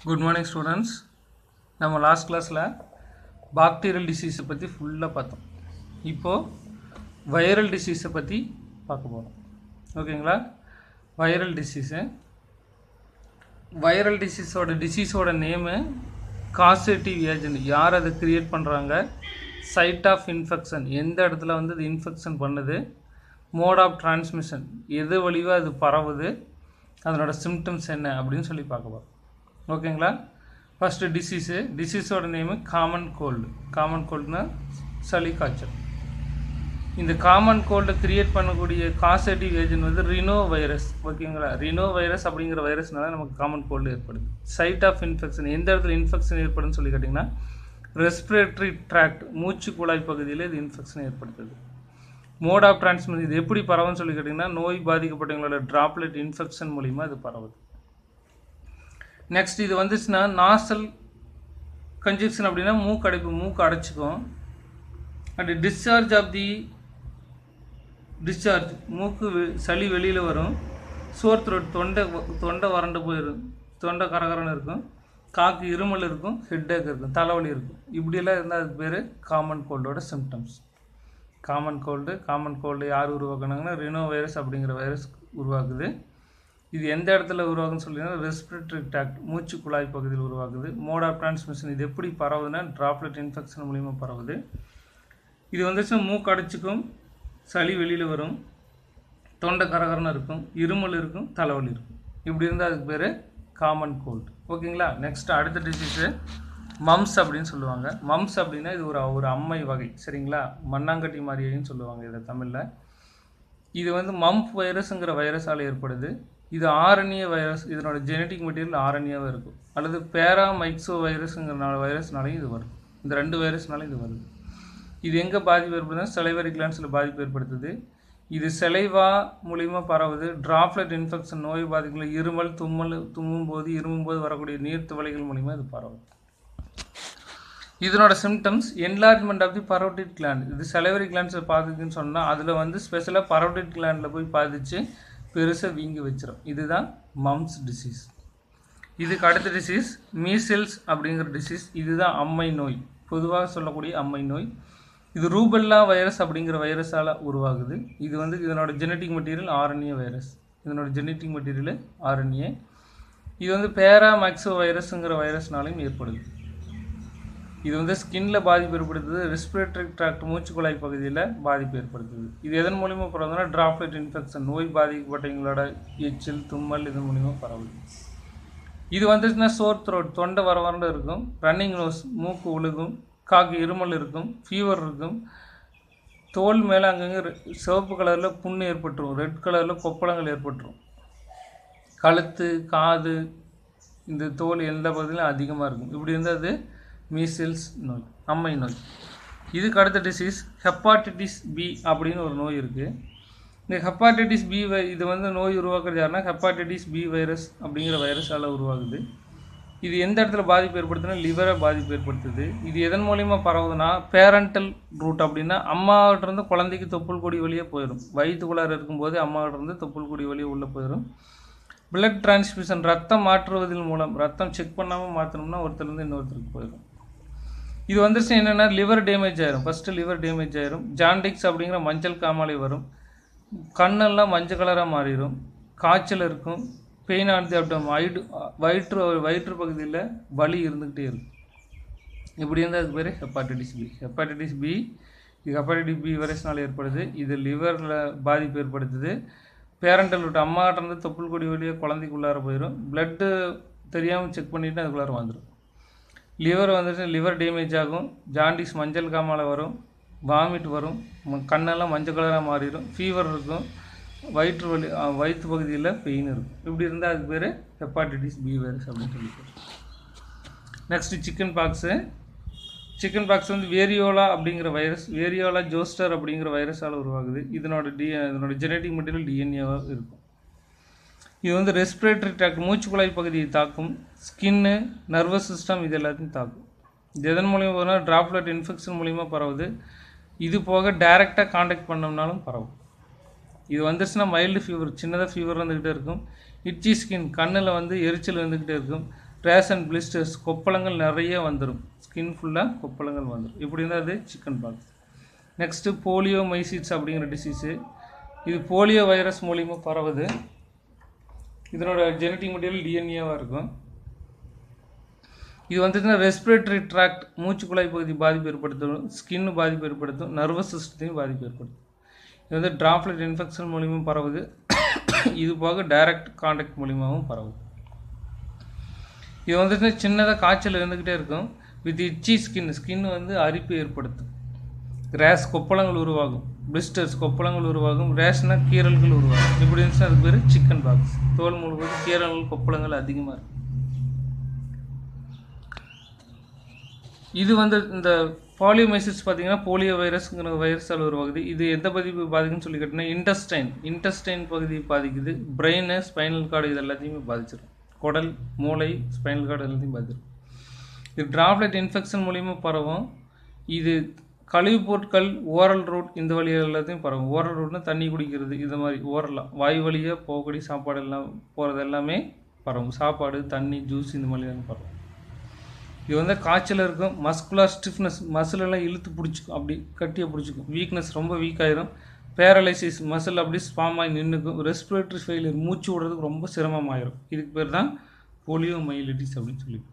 good morning students நம்ம last கிளாஸில் bacterial டிசீஸை பற்றி ஃபுல்லாக பார்த்தோம் இப்போது வைரல் டிசீஸை பற்றி பார்க்க போகிறோம் ஓகேங்களா வைரல் டிசீஸு வைரல் டிசீஸோட டிசீஸோட நேமு காசேட்டிவ் ஏஜென்ட் யார் அதை கிரியேட் பண்ணுறாங்க சைட் ஆஃப் இன்ஃபெக்ஷன் எந்த இடத்துல வந்து இது இன்ஃபெக்ஷன் பண்ணுது மோட் ஆஃப் டிரான்ஸ்மிஷன் எது வழியாக அது பரவுது அதனோட சிம்டம்ஸ் என்ன அப்படின்னு சொல்லி பார்க்க போகிறோம் ஓகேங்களா ஃபஸ்ட்டு டிசீஸு டிசீஸோட நேமு காமன் கோல்டு காமன் கோல்டுனா சளி காய்ச்சல் இந்த காமன் கோல்டை கிரியேட் பண்ணக்கூடிய காசேட்டிவ் ஏஜென்ட் வந்து ரினோ வைரஸ் ஓகேங்களா ரினோ வைரஸ் அப்படிங்கிற வைரஸ்னால நமக்கு காமன் கோல்டு ஏற்படுது சைட் ஆஃப் இன்ஃபெக்ஷன் எந்த இடத்துல இன்ஃபெக்ஷன் ஏற்படுன்னு சொல்லி கேட்டிங்கன்னா ரெஸ்பிரேட்டரி ட்ராக்ட் மூச்சு குழாய் பகுதியில் இது இன்ஃபெக்ஷன் ஏற்படுத்துது மோட் ஆஃப் டிரான்ஸ்மிஷன் இது எப்படி பரவுன்னு சொல்லி கேட்டிங்கன்னா நோய் பாதிக்கப்பட்டவங்களோட டிராப்லெட் இன்ஃபெக்ஷன் மூலிமா இது பரவுது நெக்ஸ்ட் இது வந்துச்சுன்னா நாசல் கன்ஜெக்ஷன் அப்படின்னா மூக்கு அடைப்பு மூக்கு அடைச்சிக்கும் and discharge of the discharge மூக்கு வெ- சளி வெளியில் வரும் சோர் த்ரோட் தொண்டை வ- தொண்டை வறண்டு போயிடும் தொண்டை கரகரன்னு இருக்கும் காக்கு இருமல் இருக்கும் ஹெட்டேக் இருக்கும் தலைவலி இருக்கும் இப்படியெல்லாம் இருந்தால் அதுக்கு பேர் காமன் கோல்டோட symptoms common cold common cold யார் உருவாக்குனாங்கன்னா ரினோ வைரஸ் அப்படிங்கிற வைரஸ் உருவாக்குது இது எந்த இடத்துல உருவாகுன்னு சொல்லிங்கன்னா ரெஸ்பிரேட்டரி ட்ராக்ட் மூச்சு குழாய் பகுதியில் உருவாகுது மோட் ஆஃப் டிரான்ஸ்மிஷன் இது எப்படி பரவுதுன்னா டிராப்லெட் இன்ஃபெக்ஷன் மூலிமா பரவுது இது வந்துச்சுன்னா மூக்கு அடைச்சிக்கும் சளி வெளியில் வரும் தொண்டை கரகரன்னு இருக்கும் இருமல் இருக்கும் தலைவலி இருக்கும் இப்படி இருந்தால் அதுக்கு பேர் காமன் கோல்டு ஓகேங்களா நெக்ஸ்ட் அடுத்த டிசீஸு மம்ஸ் அப்படின்னு சொல்லுவாங்க மம்ஸ் அப்படின்னா இது ஒரு ஒரு அம்மை வகை சரிங்களா மண்ணாங்கட்டி மாதிரியும் சொல்லுவாங்க இதை தமிழில் இது வந்து மம்ப் வைரஸுங்கிற வைரஸால் ஏற்படுது இது ஆரண்ய வைரஸ் இதனோட ஜெனட்டிக் மெட்டீரியல் ஆரண்யாவே இருக்கும் அல்லது பேரா மைக்சோ வைரஸுங்கிற வைரஸ்னாலையும் இது வரும் இந்த ரெண்டு வைரஸ்னாலும் இது வருது இது எங்கே பாதிப்பு ஏற்படுதுன்னா செலைவரி கிளான்ஸில் பாதிப்பு ஏற்படுத்துது இது செலைவா மூலிமா பரவுது டிராப்லெட் இன்ஃபெக்ஷன் நோய் பாதிக்கல இருமல் தும்மல் தும்மும் போது இருமும் போது வரக்கூடிய நீர்த்து வலிகள் மூலிமா இது பரவுது இதனோட symptoms enlargement of the parotid gland இது செலவரி கிளாண்ட்ஸை பாதிக்குன்னு சொன்னால் அதில் வந்து ஸ்பெஷலாக பரோட்டிட் கிளாண்டில் போய் பாதிச்சு பெருசாக வீங்கி வச்சிரும் இதுதான் மம்ஸ் டிசீஸ் இதுக்கு அடுத்த டிசீஸ் மீசில்ஸ் அப்படிங்கிற டிசீஸ் இதுதான் அம்மை நோய் பொதுவாக சொல்லக்கூடிய அம்மை நோய் இது ரூபெல்லா வைரஸ் அப்படிங்கிற வைரஸால் உருவாகுது இது வந்து இதனோட ஜெனட்டிக் மெட்டீரியல் ஆர்என்ஏ வைரஸ் இதனோட ஜெனட்டிக் மெட்டீரியல் ஆர்என்ஏ இது வந்து பேரா மேக்ஸோ வைரஸுங்கிற வைரஸ்னாலையும் ஏற்படுது இது வந்து ஸ்கின்ல பாதிப்பு ஏற்படுத்துது ரெஸ்பிரேட்டரி ட்ராக்ட் மூச்சுக்குழாய் பகுதியில் பாதிப்பு ஏற்படுத்துது இது எதன் மூலிமா பரவுதுன்னா டிராப்லெட் இன்ஃபெக்ஷன் நோய் பாதிக்கப்பட்டவங்களோட எச்சில் தும்மல் இதன் மூலிமா பரவுது இது வந்துச்சுன்னா சோர் த்ரோட் தொண்டை வர வறண்டு இருக்கும் ரன்னிங் நோஸ் மூக்கு உழுகும் காக்கு இருமல் இருக்கும் ஃபீவர் இருக்கும் தோல் மேலே அங்கங்கே ரெ- சிவப்பு கலரில் புண்ணு ஏற்பட்டுரும் ரெட் கலரில் கொப்பளங்கள் ஏற்பட்டுரும் கழுத்து காது இந்த தோல் எந்த பகுதியிலும் அதிகமாக இருக்கும் இப்படி இருந்தால் அது மீசில்ஸ் நோய் அம்மை நோய் இதுக்கு அடுத்த டிசீஸ் ஹெப்பாட்டிட்டிஸ் பி அப்படின்னு ஒரு நோய் இருக்குது இந்த ஹெப்பாட்டிட்டிஸ் பி வை இது வந்து நோய் உருவாக்குறது யாருன்னா ஹெப்பாட்டிட்டிஸ் பி வைரஸ் அப்படிங்கிற வைரஸால் உருவாகுது இது எந்த இடத்துல பாதிப்பு ஏற்படுத்துனா லிவரை பாதிப்பு ஏற்படுத்துது இது எதன் மூலியமா பரவுதுன்னா பேரண்டல் ரூட் அப்படின்னா அம்மாவிட்ட இருந்து குழந்தைக்கு தொப்புள் கொடி வழியே போயிடும் வயிற்றுக்குள்ளார இருக்கும்போது அம்மாவிட்ட இருந்து தொப்புள் கொடி வழியே உள்ளே போயிடும் பிளட் டிரான்ஸ்மிஷன் ரத்தம் மாற்றுவதன் மூலம் ரத்தம் செக் பண்ணாமல் மாற்றணும்னா ஒருத்தர்லேருந்து இன்னொருத்தருக்கு போயிடும் இது வந்துருச்சு என்னென்னா லிவர் டேமேஜ் ஆயிரும் ஃபஸ்ட்டு லிவர் டேமேஜ் ஆயிரும் ஜாண்டிக்ஸ் அப்படிங்கிற மஞ்சள் காமாலை வரும் கண்ணெல்லாம் மஞ்சள் கலராக மாறிடும் காய்ச்சல் இருக்கும் பெயின் ஆனது அப்படி வயிற்று வயிற்று வயிற்று பகுதியில் வலி இருந்துக்கிட்டே இருக்கும் இப்படி இருந்தால் அதுக்கு பேர் ஹெப்பாட்டிட்டிஸ் பி ஹெப்பாட்டிட்டிஸ் பி இது ஹெப்பாட்டிட்டிஸ் பி வைரஸ்னால் ஏற்படுது இது லிவரில் பாதிப்பு ஏற்படுத்துது பேரண்டல் விட்டு அம்மாட்ட இருந்து தொப்புள் கொடி வழியாக குழந்தைக்குள்ளார போயிடும் பிளட்டு தெரியாமல் செக் பண்ணிவிட்டு அதுக்குள்ளார வந்துடும் லிவர் வந்துட்டு லிவர் டேமேஜ் ஆகும் ஜாண்டிஸ் மஞ்சள் காமால வரும் வாமிட் வரும் ம- கண்ணெல்லாம் மஞ்சள் கலராக மாறிடும் ஃபீவர் இருக்கும் வயிற்று வலி அ, வயிற்று பகுதியில் பெயின் இருக்கும் இப்படி இருந்தால் அதுக்கு பேர் ஹெப்பாட்டிட்டிஸ் பி வைரஸ் அப்படின்னு சொல்லி பேர் next chicken pox chicken pox வந்து வேரியோலா அப்படிங்கிற வைரஸ் வேரியோலா ஜோஸ்டர் அப்படிங்கிற வைரஸால் உருவாகுது இதனோட டி இதனோட ஜெனட்டிக் மெட்டீரியல் டிஎன்ஏவாக இருக்கும் இது வந்து ரெஸ்பிரேட்டரி ட்ராக்ட் மூச்சுக்குழாய் பகுதியை தாக்கும் ஸ்கின்னு நர்வஸ் சிஸ்டம் இது எல்லாத்தையும் தாக்கும் இது எதன் மூலியமாக போனால் டிராப்லெட் இன்ஃபெக்ஷன் மூலிமா பரவுது இது போக டைரெக்டாக காண்டாக்ட் பண்ணோம்னாலும் பரவும் இது வந்துச்சுன்னா மைல்டு ஃபீவர் சின்னதாக ஃபீவர் வந்துக்கிட்டே இருக்கும் இட்சி ஸ்கின் கண்ணில் வந்து எரிச்சல் வந்துக்கிட்டே இருக்கும் ரேஷ் அண்ட் பிளிஸ்டர்ஸ் கொப்பளங்கள் நிறைய வந்துடும் ஸ்கின் ஃபுல்லாக கொப்பளங்கள் வந்துடும் இப்படி இருந்தால் அது chicken pox next poliomyelitis அப்படிங்கிற டிசீஸு இது போலியோ வைரஸ் மூலிமா பரவுது இதனோட ஜெனட்டிக் மெட்டீரியல் டிஎன்ஏவாக இருக்கும் இது வந்துச்சுன்னா ரெஸ்பிரேட்டரி ட்ராக்ட் மூச்சுக்குழாய் பகுதி பாதிப்பு ஏற்படுத்தும் ஸ்கின் பாதிப்பு ஏற்படுத்தும் நர்வஸ் சிஸ்டத்தையும் பாதிப்பு ஏற்படுத்தும் இது வந்து டிராப்லெட் இன்ஃபெக்ஷன் மூலியமாக பரவுது இது போக டைரக்ட் காண்டாக்ட் மூலியமாகவும் பரவுது இது வந்துட்டு சின்னதாக காய்ச்சல் இருந்துக்கிட்டே இருக்கும் வித் இச்சி ஸ்கின் ஸ்கின் வந்து அரிப்பு ஏற்படுத்தும் ரேஷ் கொப்பளங்கள் உருவாகும் பிளிஸ்டர்ஸ் கொப்பளங்கள் உருவாகும் ரேஷ்னா கீரல்கள் உருவாகும் இப்படி இருந்துச்சுன்னா அதுக்கு பேர் சிக்கன் பாக்ஸ் தோல் முழுவதும் கீரல்கள் கொப்பளங்கள் அதிகமாக இருக்கும் இது வந்து இந்த பாலியோமைசிஸ் பார்த்தீங்கன்னா போலியோ வைரஸ்ங்கிற வைரஸால் உருவாகுது இது எந்த பதிப்பு பாதிக்குன்னு சொல்லி கேட்டிங்கன்னா இன்டஸ்டைன் இன்டஸ்டைன் பகுதியை பாதிக்குது பிரெயின் ஸ்பைனல் கார்டு இது எல்லாத்தையுமே பாதிச்சிடும் குடல் மூளை ஸ்பைனல் கார்டு எல்லாத்தையும் பாதிச்சிடும் இது டிராப்லெட் இன்ஃபெக்ஷன் மூலியமாக பரவும் இது கழிவுப் பொருட்கள் ஓரல் ரூட் இந்த வழி எல்லாத்தையும் பரவும் ஓரல் ரூட்னா தண்ணி குடிக்கிறது இது மாதிரி ஓரலாக வாய் வழியாக போகக்கூடிய சாப்பாடு எல்லாம் போகிறது எல்லாமே பரவும் சாப்பாடு தண்ணி ஜூஸ் இந்த மாதிரி எல்லாம் பரவும் இது வந்து காய்ச்சல் இருக்கும் மஸ்குலர் ஸ்டிஃப்னஸ் மசில் எல்லாம் இழுத்து பிடிச்சிக்கும் அப்படி கட்டியை பிடிச்சிக்கும் வீக்னஸ் ரொம்ப வீக் ஆயிரும் பேரலைசிஸ் மசில் அப்படி ஸ்பாம் ஆகி நின்றுக்கும் ரெஸ்பிரேட்டரி ஃபெயிலியர் மூச்சு விடுறதுக்கு ரொம்ப சிரமமாயிரும் இதுக்கு பேர் தான் போலியோ மைலிட்டிஸ் அப்படின்னு சொல்லி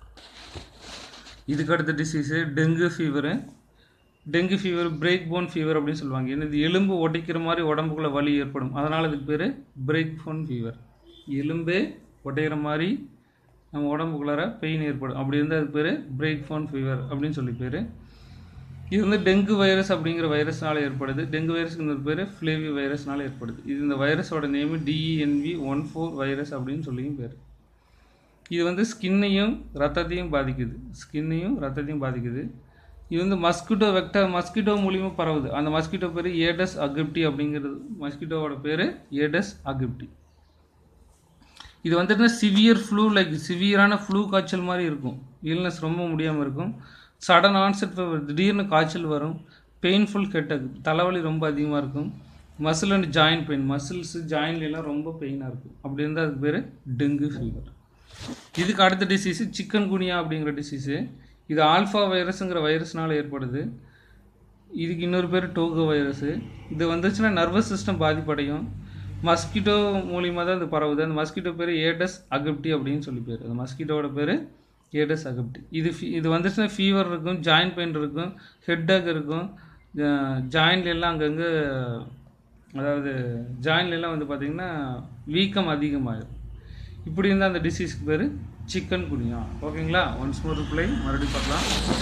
இதுக்கு அடுத்த disease dengue fever dengue fever break bone fever அப்படின்னு சொல்லுவாங்க என்னது எலும்பு உடைக்கிற மாதிரி உடம்புக்குள்ள வலி ஏற்படும் அதனால் இதுக்கு பேர் பிரேக் போன் ஃபீவர் எலும்பே உடைக்கிற மாதிரி நம்ம உடம்புக்குள்ளார பெயின் ஏற்படும் அப்படி இருந்தால் அதுக்கு பேர் பிரேக் போன் ஃபீவர் அப்படின்னு சொல்லி பேர் இது வந்து டெங்கு வைரஸ் அப்படிங்கிற வைரஸ்னால ஏற்படுது டெங்கு வைரஸ்க்கு இன்னொரு பேர் ஃப்ளேவி வைரஸ்னால ஏற்படுது இது இந்த வைரஸோட name DENV one four virus அப்படின்னு சொல்லியும் பேர் இது வந்து ஸ்கின்னையும் ரத்தத்தையும் பாதிக்குது ஸ்கின்னையும் ரத்தத்தையும் பாதிக்குது இது வந்து மஸ்கிட்டோ வெக்டர் மஸ்கிட்டோ மூலியமாக பரவுது அந்த மஸ்கிட்டோ பேர் ஏடஸ் அகிப்டி அப்படிங்கிறது மஸ்கிட்டோவோட பேர் ஏடஸ் அகிப்டி இது வந்துட்டு சிவியர் ஃப்ளூ லைக் சிவியரான ஃப்ளூ காய்ச்சல் மாதிரி இருக்கும் இல்னஸ் ரொம்ப முடியாமல் இருக்கும் சடன் ஆன்செட் ஃபீவர் திடீர்னு காய்ச்சல் வரும் பெயின்ஃபுல் கெட்டக் தலைவலி ரொம்ப அதிகமாக இருக்கும் muscle and joint pain muscles ஜாயின்லாம் ரொம்ப பெயினாக இருக்கும் அப்படி இருந்தால் அதுக்கு பேர் டெங்கு ஃபீவர் இதுக்கு அடுத்த டிசீஸு சிக்கன் குனியா அப்படிங்கிற டிசீஸு இது ஆல்ஃபா வைரஸுங்கிற வைரஸ்னால ஏற்படுது இதுக்கு இன்னொரு பேர் டோகோ வைரஸு இது வந்துச்சுன்னா நர்வஸ் சிஸ்டம் பாதிப்படையும் மஸ்கிட்டோ மூலியமாக தான் இது பரவுது அந்த மஸ்கிட்டோ பேர் ஏடஸ் அகப்டி அப்படின்னு சொல்லி பேர் அந்த மஸ்கிட்டோட பேர் ஏடஸ் அகப்டி இது ஃபீ இது வந்துச்சுன்னா ஃபீவர் இருக்கும் ஜாயின்ட் பெயின் இருக்கும் ஹெட்டேக் இருக்கும் ஜாயின்ல எல்லாம் அங்கங்கே அதாவது ஜாயின்ல எல்லாம் வந்து பார்த்திங்கன்னா வீக்கம் அதிகமாகிடும் இப்படி இருந்தால் அந்த டிசீஸ்க்கு பேர் சிக்கன் குனியா ஓகேங்களா ஒன்ஸ் மோர் ரிப்ளை மறுபடியும் பார்க்கலாம்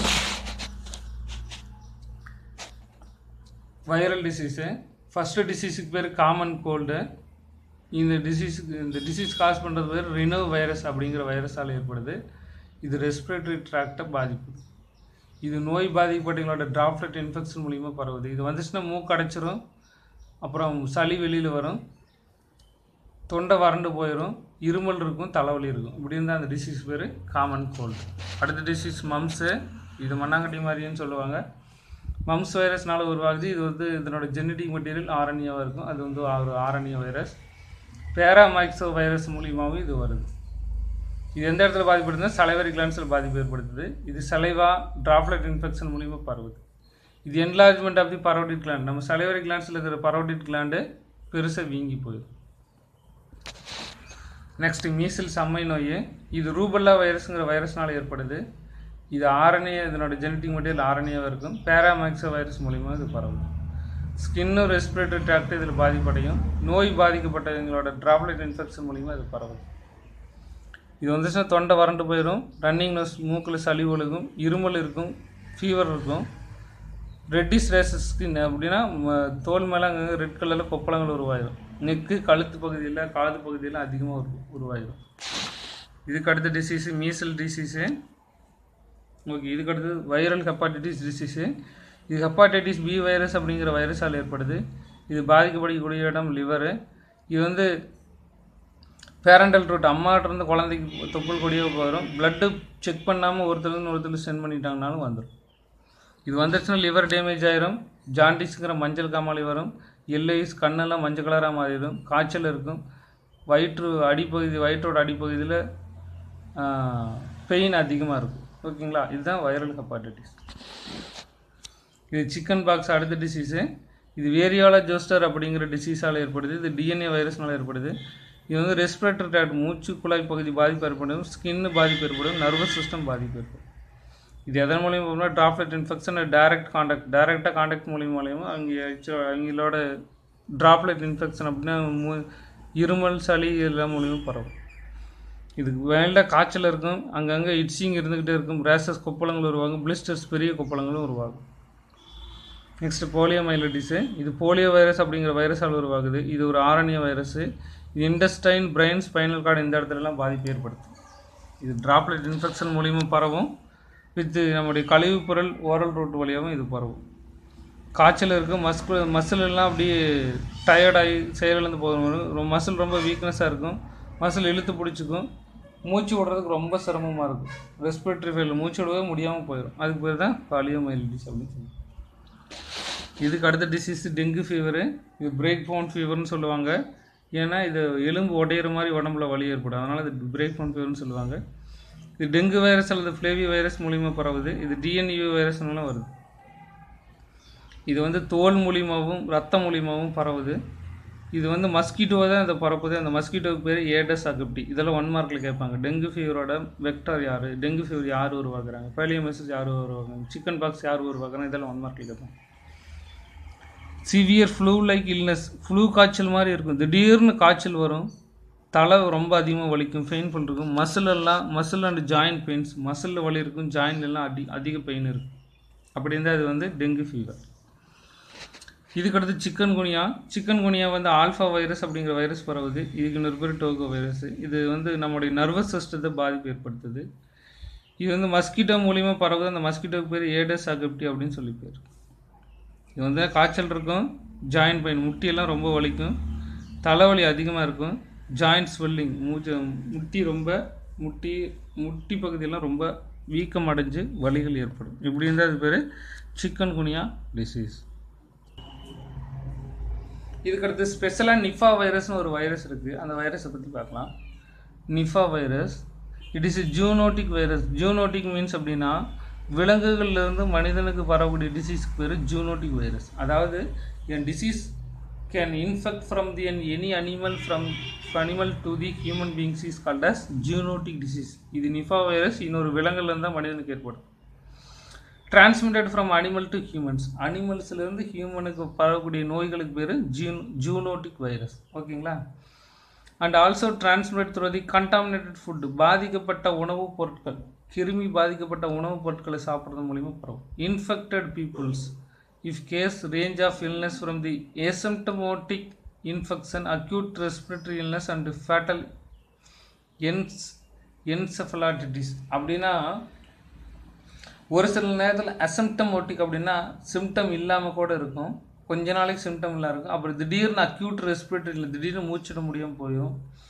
வைரல் டிசீஸு ஃபஸ்ட்டு டிசீஸுக்கு பேர் காமன் கோல்டு இந்த டிசீஸுக்கு இந்த டிசீஸ் காஸ் பண்ணுறது பேர் ரினோ வைரஸ் அப்படிங்கிற வைரஸால் ஏற்படுது இது ரெஸ்பிரேட்டரி ட்ராக்டை பாதிக்குது இது நோய் பாதிக்கப்பட்டவங்களோட டிராப்லெட் இன்ஃபெக்ஷன் மூலிமா பரவுது இது வந்துச்சுன்னா மூக்கு அடைச்சிரும் அப்புறம் சளி வெளியில் வரும் தொண்டை வறண்டு போயிடும் இருமல் இருக்கும் தலைவலி இருக்கும் இப்படி இருந்தால் அந்த டிசீஸ் பேர் காமன் கோல்டு அடுத்த டிசீஸ் மம்ஸு இது மண்ணாங்கட்டி மாதிரின்னு சொல்லுவாங்க மம்ஸ் வைரஸ்னால உருவாகுது இது வந்து இதனோட ஜெனட்டிக் மெட்டீரியல் ஆரண்யாவாக இருக்கும் அது வந்து ஒரு ஆரண்ய வைரஸ் பேராமைக்சோ வைரஸ் மூலியமாகவும் இது வருது இது எந்த இடத்துல பாதிப்படுதுன்னா சலைவரி கிளான்ஸில் பாதிப்பு ஏற்படுத்துது இது சலைவா டிராப்லெட் இன்ஃபெக்ஷன் மூலியமாக பரவுது இது enlargement of the parotid gland நம்ம சலைவரி கிளான்ஸில் இருக்கிற பரோடிட் கிளாண்டு பெருசாக வீங்கி போயிடும் நெக்ஸ்ட் மீசில்ஸ் அம்மை நோய் இது ரூபல்லா வைரஸுங்கிற வைரஸ்னால ஏற்படுது இது ஆரணிய இதனோட ஜெனட்டிக் மெட்டீரியல் ஆரணியாவாக இருக்கும் பேராமேக்ஸோ வைரஸ் மூலிமா இது பரவும் ஸ்கின்னு ரெஸ்பிரேட்டரி ட்ராக்ட் இதில் பாதிப்படையும் நோய் பாதிக்கப்பட்டவங்களோட டிராப்லெட் இன்ஃபெக்ஷன் மூலிமா இது பரவும் இது வந்துச்சுன்னா தொண்டை வறண்டு போயிடும் ரன்னிங் நோஸ் மூக்கில் சளி ஒழுகும் இருமல் இருக்கும் ஃபீவர் இருக்கும் ரெட்டிஸ் ரேசஸ் ஸ்கின் அப்படின்னா ம- தோல் மேலே அங்கே ரெட் கலரில் கொப்பளங்கள் உருவாயிடும் நெக்கு கழுத்து பகுதியில் காது பகுதியில் அதிகமாக உரு உருவாயிடும் இதுக்கு அடுத்த டிசீஸு மீசல் டிசீஸு ஓகே இதுக்கு அடுத்தது வைரல் ஹெப்பாட்டிட்டிஸ் டிசீஸு இது ஹெப்பாட்டிட்டிஸ் பி வைரஸ் அப்படிங்கிற வைரஸால் ஏற்படுது இது பாதிக்கப்படக்கூடிய இடம் லிவரு இது வந்து பேரண்டல் ரூட் அம்மாட்ட இருந்து குழந்தைக்கு தொப்புள் கொடியாக வரும் பிளட்டு செக் பண்ணாமல் ஒருத்தருந்து ஒருத்தர் சென்ட் பண்ணிட்டாங்கனாலும் வந்துடும் இது வந்துருச்சுன்னா லிவர் டேமேஜ் ஆயிரும் ஜாண்டிஸுங்கிற மஞ்சள் காமாலை வரும் எல்ஐஸ் கண்ணெல்லாம் மஞ்சள் கலராக மாறிடும் காய்ச்சல் இருக்கும் வயிற்று அடிப்பகுதி வயிற்றோட அடிப்பகுதியில் பெயின் அதிகமாக இருக்கும் ஓகேங்களா இதுதான் வைரல் ஹெப்பாட்டிட்டிஸ் இது சிக்கன் பாக்ஸ் அடுத்த டிசீஸு இது வேரியோலா ஜோஸ்டர் அப்படிங்கிற டிசீஸால் ஏற்படுது இது டிஎன்ஏ வைரஸ்னால ஏற்படுது இது வந்து ரெஸ்பிரேட்டரி ட்ராக்ட் மூச்சு குழாய் பகுதி பாதிப்பு ஏற்படும் ஸ்கின்னு பாதிப்பு ஏற்படும் நர்வஸ் சிஸ்டம் பாதிப்பு ஏற்படும் இது எதன் மூலியமாக ட்ராப்லெட் இன்ஃபெக்ஷன் டைரக்ட் காண்டாக்ட் டைரெக்டாக காண்டாக்ட் மூலியமாலையும் அங்கே அவங்களோட ட்ராப்லெட் இன்ஃபெக்ஷன் அப்படின்னா மு- இருமல் சளி இதெல்லாம் மூலியமாக பரவும் இதுக்கு மேலே காய்ச்சல் இருக்கும் அங்கங்கே இட்சிங் இருந்துக்கிட்டே இருக்கும் ரேசஸ் கொப்பளங்கள் உருவாகும் பிளிஸ்டர்ஸ் பெரிய கொப்பளங்களும் உருவாகும் நெக்ஸ்ட் போலியோ மைலடிஸு இது போலியோ வைரஸ் அப்படிங்கிற வைரஸால் உருவாகுது இது ஒரு ஆரண்ய வைரஸ் இது இண்டஸ்டைன் பிரெயின் ஸ்பைனல் கார்டு இந்த இடத்துலலாம் பாதிப்பு ஏற்படுத்தும் இது டிராப்லெட் இன்ஃபெக்ஷன் மூலியமாக பரவும் வித் நம்முடைய கழிவுப் பொருள் ஓரல் ரூட் வழியாகவும் இது பரவும் காய்ச்சல் இருக்கும் மஸ்கு மசில் எல்லாம் அப்படியே டயர்டாகி செயலிழந்து போகும் மசில் ரொம்ப வீக்னஸாக இருக்கும் மசில் இழுத்து பிடிச்சிக்கும் மூச்சு விடுறதுக்கு ரொம்ப சிரமமாக இருக்கும் ரெஸ்பிரேட்டரி ஃபெயில் மூச்சு விடவே முடியாமல் போயிடும் அதுக்கு பேர் தான் பாலியோமைலிட்டிஸ் அப்படின்னு சொல்லி இதுக்கு அடுத்த டிசீஸ் டெங்கு ஃபீவரு இது பிரேக் போன் ஃபீவர்னு சொல்லுவாங்க ஏன்னா இது எலும்பு உடையிற மாதிரி உடம்புல வலி ஏற்படும் அதனால் இது பிரேக் போன் ஃபீவர்னு சொல்லுவாங்க இது டெங்கு வைரஸ் அல்லது ஃப்ளேவி வைரஸ் மூலிமா பரவுது இது டிஎன்யூ வைரஸ்னாலும் வருது இது வந்து தோல் மூலியமாகவும் ரத்தம் மூலியமாகவும் பரவுது இது வந்து மஸ்கிட்டோ தான் இதை பரப்புது அந்த மஸ்கிட்டோவுக்கு பேர் ஏடஸ் அகப்டி இதெல்லாம் ஒன் மார்க்கில் கேட்பாங்க டெங்கு ஃபீவரோட வெக்டர் யார் டெங்கு ஃபீவர் யார் உருவாக்குறாங்க பேலியோமெசிஸ் யார் உருவாக்குறாங்க சிக்கன் பாக்ஸ் யார் உருவாக்குறாங்க இதெல்லாம் ஒன் மார்க்கில் கேட்பாங்க severe flu like illness flu காய்ச்சல் மாதிரி இருக்கும் திடீர்னு காய்ச்சல் வரும் தலை ரொம்ப அதிகமாக வலிக்கும் பெயின்ஃபுல் இருக்கும் மசில் எல்லாம் மசில் அண்ட் ஜாயின்ட் பெயின்ஸ் மசிலில் வலி இருக்கும் ஜாயின்ட் எல்லாம் அடி அதிக பெயின் இருக்கும் அப்படி இருந்தால் அது வந்து டெங்கு ஃபீவர் இதுக்கடுத்து சிக்கன் குனியா சிக்கன் குனியா வந்து ஆல்ஃபா வைரஸ் அப்படிங்கிற வைரஸ் பரவுது இதுக்கு இன்னொரு பேர் டோகோ வைரஸ் இது வந்து நம்முடைய நர்வஸ் சிஸ்டத்தை பாதிப்பு ஏற்படுத்துது இது வந்து மஸ்கிட்டோ மூலிமா பரவுது அந்த மஸ்கிட்டோக்கு பேர் ஏடஸ் அகப்டி அப்படின்னு சொல்லி பேர் இது வந்து காய்ச்சல் இருக்கும் ஜாயின்ட் பெயின் முட்டியெல்லாம் ரொம்ப வலிக்கும் தலைவலி அதிகமாக இருக்கும் ஜாயிண்ட் ஸ்வெல்லிங் மூச்சு முட்டி ரொம்ப முட்டி முட்டி பகுதியெல்லாம் ரொம்ப வீக்கம் அடைஞ்சு வலிகள் ஏற்படும் இப்படி இருந்தால் அது பேர் சிக்கன் குனியா டிசீஸ் இதுக்கடுத்து ஸ்பெஷலாக நிஃபா வைரஸ்னு ஒரு வைரஸ் இருக்குது அந்த வைரஸை பற்றி பார்க்கலாம் Nipah virus it is zoonotic virus zoonotic means அப்படின்னா விலங்குகள்ல இருந்து மனிதனுக்கு பரவக்கூடிய டிசீஸ்க்கு பேர் ஜூனோட்டிக் வைரஸ் அதாவது an disease can infect from the an any animal from animal to the human beings is called as zoonotic disease இது நிஃபா வைரஸ் இன்னொரு விலங்குல இருந்தால் மனிதனுக்கு ஏற்படும் transmitted from animal to humans அனிமல்ஸ்லேருந்து ஹியூமனுக்கு பரவக்கூடிய நோய்களுக்கு பேர் ஜூன் ஜூனோட்டிக் வைரஸ் ஓகேங்களா and also transmit through the contaminated food பாதிக்கப்பட்ட உணவுப் பொருட்கள் கிருமி பாதிக்கப்பட்ட உணவுப் பொருட்களை சாப்பிட்றது மூலிமா பரவும் infected peoples if case range of illness from the asymptomatic infection acute respiratory illness and fatal என்ஸ் என்செஃபலாட்டிட்டிஸ் அப்படின்னா ஒரு சில நேரத்தில் அசிம்டமோட்டிக் அப்படின்னா சிம்டம் இல்லாமல் கூட இருக்கும் கொஞ்ச நாளைக்கு சிம்டம் இல்லாம இருக்கும் அப்புறம் திடீர்னு அக்யூட் ரெஸ்பிரேட்டரியில் திடீர்னு மூச்சிட முடியாமல் போயிடும்